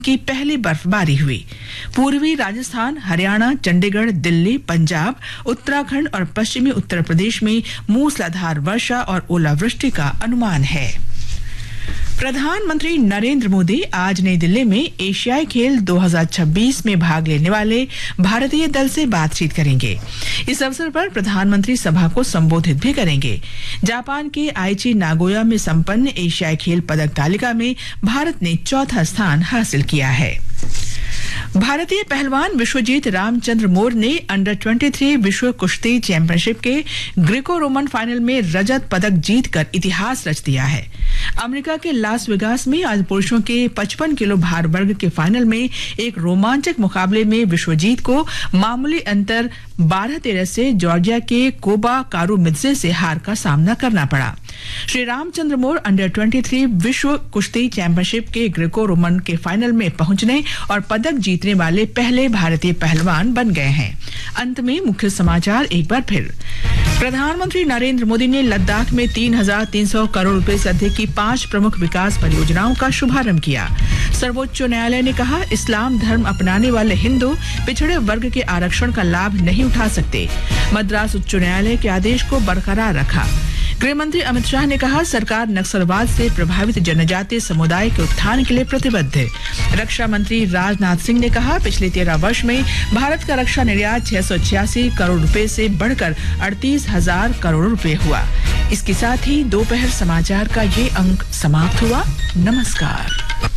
की पहली बर्फबारी हुई पूर्वी राजस्थान हरियाणा चंडीगढ़ दिल्ली पंजाब उत्तराखंड और पश्चिमी उत्तर प्रदेश में मूसलाधार वर्षा और ओलावृष्टि का अनुमान है प्रधानमंत्री नरेंद्र मोदी आज नई दिल्ली में एशियाई खेल 2026 में भाग लेने वाले भारतीय दल से बातचीत करेंगे इस अवसर पर प्रधानमंत्री सभा को संबोधित भी करेंगे जापान के आईची नागोया में संपन्न एशियाई खेल पदक तालिका में भारत ने चौथा स्थान हासिल किया है भारतीय पहलवान विश्वजीत रामचंद्र मोर ने अंडर 23 विश्व कुश्ती चैंपियनशिप के ग्रीको रोमन फाइनल में रजत पदक जीतकर इतिहास रच दिया है अमेरिका के लास वेगास में आज पुरुषों के 55 किलो भार वर्ग के फाइनल में एक रोमांचक मुकाबले में विश्वजीत को मामूली अंतर 12 तेरह से जॉर्जिया के कोबा कारू मिर्जे से हार का सामना करना पड़ा श्री रामचंद्र मोर अंडर 23 विश्व कुश्ती चैंपियनशिप के ग्रेको रोमन के फाइनल में पहुंचने और पदक जीतने वाले पहले भारतीय पहलवान बन गए हैं अंत में मुख्य समाचार एक बार फिर प्रधानमंत्री नरेंद्र मोदी ने लद्दाख में 3,300 करोड़ रुपए से अधिक की पांच प्रमुख विकास परियोजनाओं का शुभारंभ किया सर्वोच्च न्यायालय ने कहा इस्लाम धर्म अपनाने वाले हिंदू पिछड़े वर्ग के आरक्षण का लाभ नहीं उठा सकते मद्रास उच्च न्यायालय के आदेश को बरकरार रखा गृह मंत्री अमित शाह ने कहा सरकार नक्सलवाद से प्रभावित जनजातीय समुदाय के उत्थान के लिए प्रतिबद्ध है रक्षा मंत्री राजनाथ सिंह ने कहा पिछले तेरह वर्ष में भारत का रक्षा निर्यात छह करोड़ रुपए से बढ़कर अड़तीस हजार करोड़ रुपए हुआ इसके साथ ही दोपहर समाचार का ये अंक समाप्त हुआ नमस्कार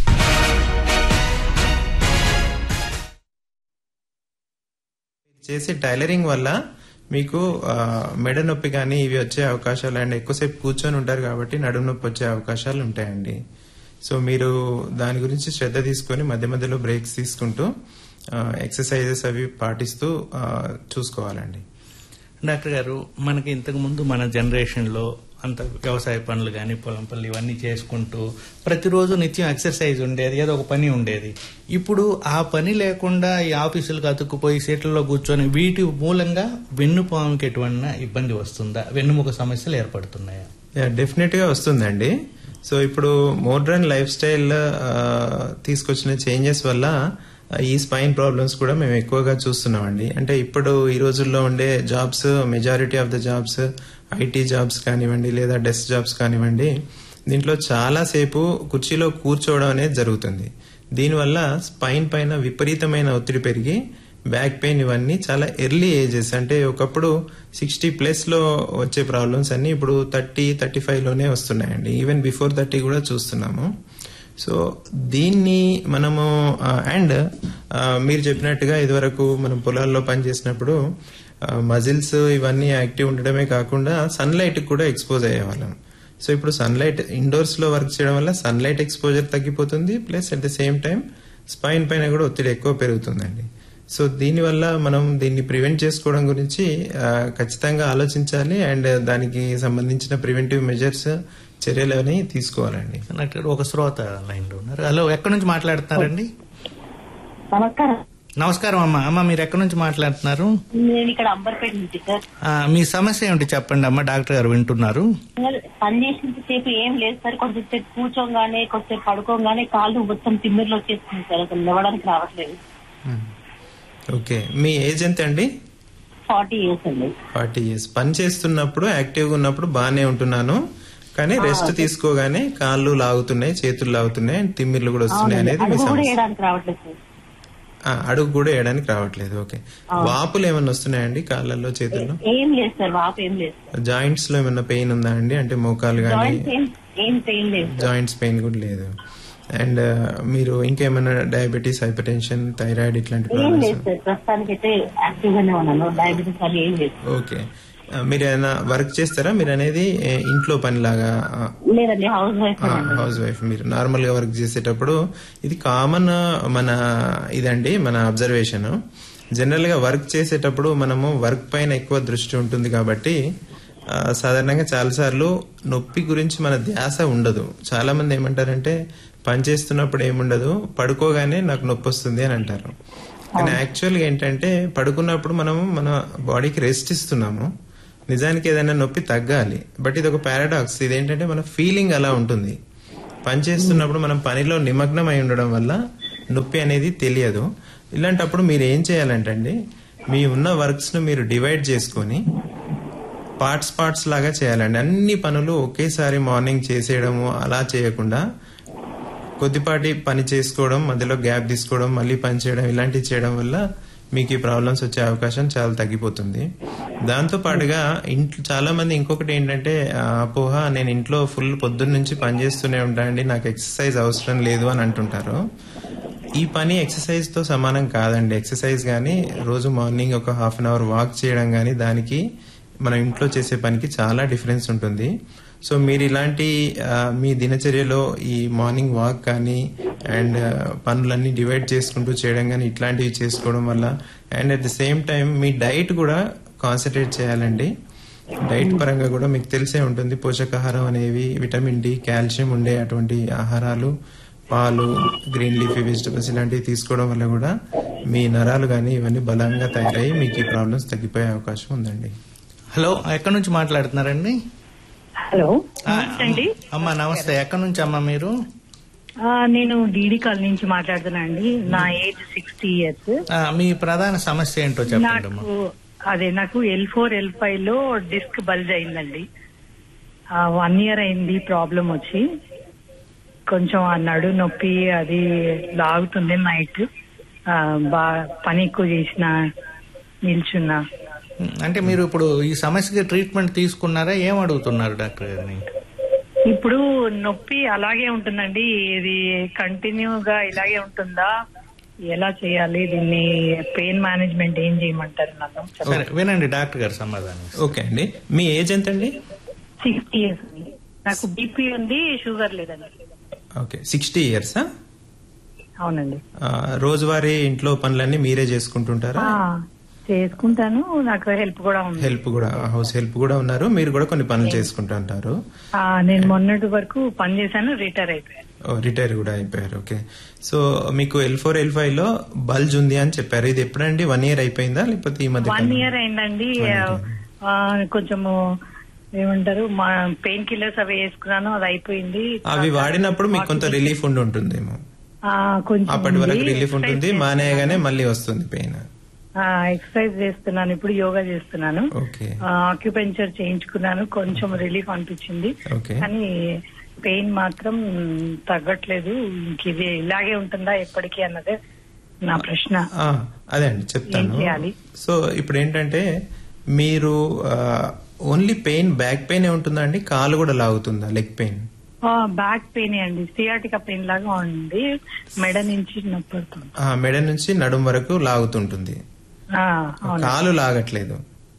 చేసే టైలరింగ్ వల్ల మీకు ఆ, మెడ నొప్పి కానీ ఇవి వచ్చే అవకాశాలు అండ్ ఎక్కువసేపు కూర్చొని ఉంటారు కాబట్టి నడుము నొప్పి వచ్చే అవకాశాలు ఉంటాయండి సో మీరు దాని గురించి శ్రద్ధ తీసుకొని మధ్య మధ్యలో బ్రేక్స్ తీసుకుంటూ ఎక్సర్సైజెస్ అవి పాటిస్తూ ఆ, చూసుకోవాలండి డాక్టర్ గారు మనకి ఇంతకు ముందు మన జనరేషన్ లో అంత వ్యవసాయ పనులు కానీ పొలం పనులు ఇవన్నీ చేసుకుంటూ ప్రతిరోజు నిత్యం ఎక్సర్సైజ్ ఉండేది ఏదో ఒక పని ఉండేది ఇప్పుడు ఆ పని లేకుండా ఈ ఆఫీసులకు అతుక్కుపోయి సీట్లలో కూర్చొని వీటి మూలంగా వెన్నుపాముకి ఎటువంటి ఇబ్బంది వస్తుందా వెన్నుముక సమస్యలు ఏర్పడుతున్నాయా డెఫినెట్ గా వస్తుందండి సో ఇప్పుడు మోడ్రన్ లైఫ్ స్టైల్ తీసుకొచ్చిన చేంజెస్ వల్ల ఆ, ఈ స్పైన్ ప్రాబ్లమ్స్ కూడా మేము ఎక్కువగా చూస్తున్నామండి అంటే ఇప్పుడు ఈ రోజుల్లో ఉండే jobs majority of the jobs IT jobs కానివ్వండి లేదా డెస్క్ జాబ్స్ కానివ్వండి దీంట్లో చాలా సేపు కుర్చీలో కూర్చోవడం అనేది జరుగుతుంది దీనివల్ల స్పైన్ పైన విపరీతమైన ఒత్తిడి పెరిగి బ్యాక్ పెయిన్ ఇవన్నీ చాలా ఎర్లీ ఏజెస్ అంటే ఒకప్పుడు సిక్స్టీ ప్లస్ లో వచ్చే ప్రాబ్లమ్స్ అన్ని ఇప్పుడు థర్టీ థర్టీ ఫైవ్ లోనే వస్తున్నాయండి ఈవెన్ బిఫోర్ థర్టీ కూడా చూస్తున్నాము సో దీన్ని మనము అండ్ మీరు చెప్పినట్టుగా ఇదివరకు మనం పొలాల్లో పనిచేసినప్పుడు మజిల్స్ ఇవన్నీ యాక్టివ్ ఉండడమే కాకుండా సన్లైట్ కూడా ఎక్స్పోజ్ అయ్యేవాళ్ళం సో ఇప్పుడు సన్లైట్ ఇండోర్స్ లో వర్క్ చేయడం వల్ల సన్లైట్ ఎక్స్పోజర్ తగ్గిపోతుంది plus at the same time spine పైన కూడా ఒత్తిడి ఎక్కువ పెరుగుతుందండి సో దీనివల్ల మనం దీన్ని ప్రివెంట్ చేసుకోవడం గురించి ఆ, ఖచ్చితంగా ఆలోచించాలి అండ్ దానికి సంబంధించిన ప్రివెంటివ్ మెజర్స్ చర్యలు అని తీసుకోవాలండి డాక్టర్ ఒక శ్రోత లైన్ లో ఉన్నారు హలో ఎక్కడి నుంచి మాట్లాడుతున్నారండి నమస్కారం నమస్కారం అమ్మ అమ్మ మీరు ఎక్కడి నుంచి మాట్లాడుతున్నారు నేను ఇక్కడ అంబర్పేట నుంచి సార్ ఆ, మీ సమస్య ఏమిటి చెప్పండి అమ్మ డాక్టర్ గారు వింటున్నారు పని చేసినంత సేపు ఏం లేదు సార్ కొంచెం సేపు కూర్చోగానే కొంచెం పడుకోగానే కాళ్ళు మొత్తం తిమ్మిర్లు వచ్చేస్తుంది సార్ అసలు నివ్వడానికి రావట్లేదు ఓకే మీ ఏజ్ ఎంత అండి ఫార్టీ ఇయర్స్ అండి ఫార్టీ ఇయర్స్ పని చేస్తున్నప్పుడు యాక్టివ్గా ఉన్నప్పుడు బాగానే ఉంటున్నాను కానీ రెస్ట్ తీసుకోగానే కాళ్ళు లాగుతున్నాయి చేతులు లాగుతున్నాయి తిమ్మిర్లు కూడా వస్తున్నాయి అనేది మీ అడుగు కూడా సమస్య వేయడానికి రావట్లేదు సార్ ఆ, అడుగు కూడా వేయడానికి రావట్లేదు ఓకే వాపులు ఏమైనా వస్తున్నాయండి కాళ్ళల్లో చేతుల్లో ఏం లేదు సార్ వాపు ఏం లేదు సార్ జాయింట్స్ లో ఏమైనా పెయిన్ ఉందా అండి అంటే మోకాలు కానీ జాయింట్స్ ఏం ఏం పెయిన్ లేదు సార్ జాయింట్స్ పెయిన్ కూడా లేదు అండ్ మీరు ఇంకేమైనా డయాబెటీస్ హైపర్ టెన్షన్ థైరాయిడ్ ఇట్లాంటి ఏం ప్రాబ్లమ్స్ లేదు సార్ ప్రస్తుతానికి అయితే యాక్టివ్ గానే ఉన్నాను డయాబెటీస్ అని ఏం లేదు ఓకే ఆ, మీరు ఏమైనా వర్క్ చేస్తారా మీరు అనేది ఏ, ఇంట్లో పనిలాగా ఆ, లేదండి హౌస్ వైఫ్ హౌస్ వైఫ్ మీరు నార్మల్ గా వర్క్ చేసేటప్పుడు ఇది కామన్ మన ఇదండి మన అబ్జర్వేషన్ జనరల్ గా వర్క్ చేసేటప్పుడు మనము వర్క్ పైన ఎక్కువ దృష్టి ఉంటుంది కాబట్టి ఆ, సాధారణంగా చాలాసార్లు నొప్పి గురించి మన ధ్యాస ఉండదు చాలా మంది ఏమంటారంటే పని చేస్తున్నప్పుడు ఏముండదు పడుకోగానే నాకు నొప్పి వస్తుంది అని అంటారు కానీ యాక్చువల్గా ఏంటంటే పడుకున్నప్పుడు మనము మన బాడీకి రెస్ట్ ఇస్తున్నాము నిజానికి ఏదైనా నొప్పి తగ్గాలి బట్ ఇది ఒక పారాడాక్స్ ఇదేంటంటే మన ఫీలింగ్ అలా ఉంటుంది పని చేస్తున్నప్పుడు మనం పనిలో నిమగ్నం అయి ఉండడం వల్ల నొప్పి అనేది తెలియదు ఇలాంటప్పుడు మీరు ఏం చేయాలంటే అండి మీ ఉన్న వర్క్స్ ను మీరు డివైడ్ చేసుకొని పార్ట్స్ పార్ట్స్ లాగా చేయాలండి అన్ని పనులు ఒకేసారి మార్నింగ్ చేసేయడము అలా చేయకుండా కొద్దిపాటి పని చేసుకోవడం మధ్యలో గ్యాప్ తీసుకోవడం మళ్ళీ పని చేయడం ఇలాంటివి చేయడం వల్ల మీకు ఈ ప్రాబ్లమ్స్ వచ్చే అవకాశం చాలా తగ్గిపోతుంది దాంతో పాటుగా ఇంట్లో చాలా మంది ఇంకొకటి ఏంటంటే ఆ, అపోహ నేను ఇంట్లో ఫుల్ పొద్దున్న నుంచి పని చేస్తూనే ఉంటానండి నాకు ఎక్సర్సైజ్ అవసరం లేదు అని అంటుంటారు ఈ పని ఎక్సర్సైజ్ తో సమానం కాదండి ఎక్సర్సైజ్ కానీ రోజు మార్నింగ్ ఒక హాఫ్ అన్ అవర్ వాక్ చేయడం కానీ దానికి మనం ఇంట్లో చేసే పనికి చాలా డిఫరెన్స్ ఉంటుంది సో మీరు ఇలాంటి ఆ, మీ దినచర్యలో ఈ మార్నింగ్ వాక్ కానీ అండ్ పనులన్నీ డివైడ్ చేసుకుంటూ చేయడం కానీ ఇట్లాంటివి చేసుకోవడం వల్ల and at the same time మీ డైట్ కూడా కాన్సన్ట్రేట్ చేయాలండి డైట్ పరంగా కూడా మీకు తెలిసే ఉంటుంది పోషకాహారం అనేవి విటమిన్ డి కాల్షియం ఉండే అటువంటి ఆహారాలు పాలు గ్రీన్ లీఫీ వెజిటబుల్స్ ఇలాంటివి తీసుకోవడం వల్ల కూడా మీ నరాలు కానీ ఇవన్నీ బలంగా తయారయ్యి మీకు ఈ ప్రాబ్లమ్స్ తగ్గిపోయే అవకాశం ఉందండి హలో ఎక్కడి నుంచి మాట్లాడుతున్నారండి హలో ఆ, నమస్తే అండి అమ్మా నమస్తే ఎక్కడి నుంచి అమ్మా మీరు ఆ, నేను డీడీ కాల్ నుంచి మాట్లాడుతున్నా అండి నా ఏజ్ సిక్స్టీ ఇయర్స్ ఆ, మీ ప్రధాన సమస్య ఏంటో చెప్పండి అమ్మా నాకు అదే నాకు ఎల్ ఫోర్ ఎల్ ఫైవ్ లో డిస్క్ బల్జ్ అయిందండి వన్ ఇయర్ అయింది ప్రాబ్లం వచ్చి కొంచెం ఆ నడు నొప్పి అది లాగుతుంది నైట్ బా పని ఎక్కువ చేసిన నిల్చున్నా అంటే మీరు ఇప్పుడు ఈ సమస్యకి ట్రీట్మెంట్ తీసుకున్నారా ఏం అడుగుతున్నారు డాక్టర్ గారిని ఇప్పుడు నొప్పి అలాగే ఉంటుందండి ఇది కంటిన్యూగా ఇలాగే ఉంటుందా ఎలా చేయాలి దీన్ని పెయిన్ మేనేజ్మెంట్ ఏం చేయమంటారు నాకు సరే వినండి డాక్టర్ గారు సమాధానం ఓకే అండి మీ ఏజ్ ఎంత అండి సిక్స్టీ ఇయర్స్ అండి నాకు బీపీ ఉంది షుగర్ లేదండి ఓకే సిక్స్టీ ఇయర్సా అవునండి రోజువారీ ఇంట్లో పనులన్నీ మీరే చేసుకుంటుంటారా ఆ, చేసుకుంటాను నాకు హెల్ప్ కూడా ఉంది హెల్ప్ కూడా హౌస్ హెల్ప్ కూడా ఉన్నారు మీరు కూడా కొన్ని పనులు చేసుకుంటుంటారు ఆ, నేను మొన్నటి వరకు పని చేశాను రిటైర్ అయిపోయాను రిటైర్ కూడా అయిపోయారు ఓకే సో మీకు ఎల్ ఫోర్ ఎల్ ఫైవ్ లో బల్జ్ ఉంది అని చెప్పారు ఇది ఎప్పుడండి వన్ ఇయర్ అయిపోయిందా లేకపోతే ఈ మధ్య వన్ కాలంలో? ఇయర్ అయిందండి One year. ఆ, కొంచెము ఏమంటారు మా పెయిన్ కిల్లర్స్ అవి వేసుకున్నాను అది అయిపోయింది అవి వాడినప్పుడు మీకు కొంత రిలీఫ్ ఉండి ఉంటుందేమో ఆ, కొంచెం అప్పటి వరకు ఉంది. రిలీఫ్ ఉంటుంది ఎక్సర్సైజ్ మానేయగానే మళ్ళీ వస్తుంది పెయిన్ ఆ, ఎక్సర్సైజ్ చేస్తున్నాను ఇప్పుడు యోగా చేస్తున్నాను ఓకే ఆక్యుపెంచర్ చేయించుకున్నాను కొంచెం రిలీఫ్ అనిపించింది ఓకే కానీ పెయిన్ మాత్రం తగ్గట్లేదు ఇంక ఇది ఇలాగే ఉంటుందా ఎప్పటికీ అన్నదే నా ప్రశ్న ఆ, అదే అండి చెప్తాను ఏం చేయాలి? సో ఇప్పుడు ఏంటంటే మీరు ఓన్లీ పెయిన్ బ్యాక్ పెయిన్ ఉంటుందా అండి కాలు కూడా లాగుతుందా లెగ్ పెయిన్ బ్యాక్ పెయిన్ అండి సియాటికా పెయిన్ లాగా ఉంది మెడ నుంచి నొప్పి పడుతుంది మెడ నుంచి నడుం వరకు లాగుతుంటుంది ఆ, అవును కాలు లాగట్లేదు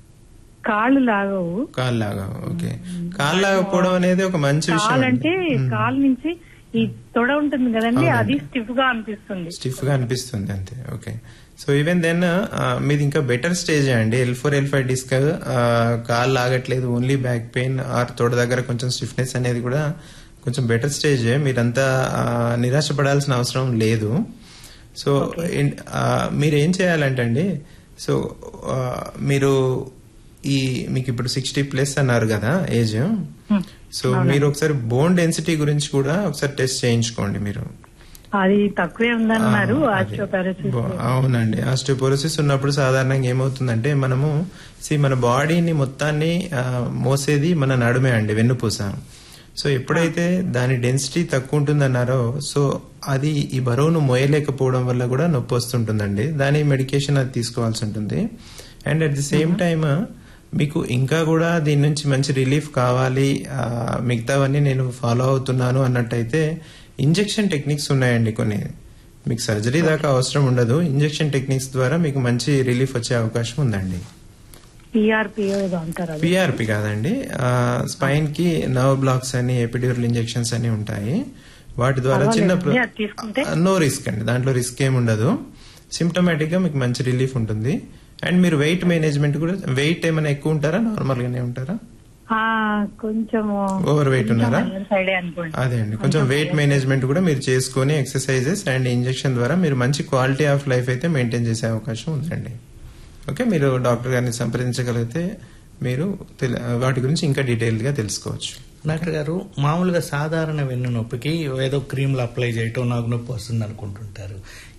కాళ్ళు లాగవు కాలు లాగా ఓకే కాలు లాగకపోవడం అనేది ఒక మంచి విషయం కాలు అండి. అంటే కాలు నుంచి ఈ తొడ ఉంటుంది కదండి అది స్టిఫ్ గా అనిపిస్తుంది స్టిఫ్ గా అనిపిస్తుంది అంతే ఓకే సో ఈవెన్ దెన్ మీది ఇంకా బెటర్ స్టేజ్ అండి L four L five disc కాలు లాగట్లేదు ఓన్లీ బ్యాక్ పెయిన్ ఆర్ తోడ దగ్గర కొంచెం స్టిఫ్నెస్ అనేది కూడా కొంచెం బెటర్ స్టేజ్ మీరంతా ఆ, నిరాశపడాల్సిన అవసరం లేదు సో ఇన్- ఆ, మీరు ఏం చేయాలంటే అండి సో ఆ, మీరు ఈ మీకు ఇప్పుడు సిక్స్టీ ప్లస్ అన్నారు కదా ఏజ్ హ్మ్. సో మీరు ఒకసారి బోన్ డెన్సిటీ గురించి కూడా ఒకసారి టెస్ట్ చేయించుకోండి మీరు అది తక్కువే ఉందన్నారు ఆ, అదే. ఆస్ట్రోపారసిస్ బో- అవునండి ఆస్టియోపోరోసిస్ ఉన్నప్పుడు సాధారణంగా ఏమవుతుందంటే మనము సి మన బాడీని మొత్తాన్ని ఆ, మోసేది మన నడుమే అండి వెన్నుపూస సో ఎప్పుడైతే దాని డెన్సిటీ తక్కువ ఉంటుందన్నారో సో అది ఈ బరువును మోయలేకపోవడం వల్ల కూడా నొప్పి వస్తుంటుందండి దాని మెడికేషన్ అది తీసుకోవాల్సి ఉంటుంది and at the same time మీకు ఇంకా కూడా దీని నుంచి మంచి రిలీఫ్ కావాలి ఆ, మిగతావన్నీ నేను ఫాలో అవుతున్నాను అన్నట్టయితే ఇంజెక్షన్ టెక్నిక్స్ ఉన్నాయండి కొన్ని మీకు సర్జరీ దాకా అవసరం ఉండదు ఇంజెక్షన్ టెక్నిక్స్ ద్వారా మీకు మంచి రిలీఫ్ వచ్చే అవకాశం ఉందండి పిఆర్పి ఏదో అంటారు అది పిఆర్పి కాదండి స్పైన్ కి నర్వ్ బ్లాక్స్ అని ఎపిడ్యూరల్ ఇంజెక్షన్స్ అని ఉంటాయి వాటి ద్వారా చిన్న పర్వాలేదండి, అది తీసుకుంటే? నో రిస్క్ అండి దాంట్లో రిస్క్ ఏమి ఉండదు సిమ్టమాటిక్ గా మీకు మంచి రిలీఫ్ ఉంటుంది అండ్ మీరు వెయిట్ మేనేజ్మెంట్ కూడా వెయిట్ ఏమైనా ఎక్కువ ఉంటారా నార్మల్ గానే ఉంటారా ఆ, కొంచెము ఓవర్ వెయిట్ ఉన్నారా సైడే అనుకోండి అదే అండి కొంచెం వెయిట్ మేనేజ్మెంట్ కూడా మీరు చేసుకుని ఎక్సర్సైజెస్ అండ్ ఇంజెక్షన్ ద్వారా మీరు మంచి క్వాలిటీ ఆఫ్ లైఫ్ అయితే మెయింటైన్ చేసే అవకాశం ఉందండి ఓకే మీరు డాక్టర్ గారిని సంప్రదించగలిగితే మీరు తెల- వాటి గురించి ఇంకా డీటెయిల్ గా తెలుసుకోవచ్చు డాక్టర్ గారు మామూలుగా సాధారణ వెన్ను నొప్పికి ఏదో క్రీమ్లు అప్లై చేయటం నాకు నొప్పి వస్తుంది అనుకుంటుంటారు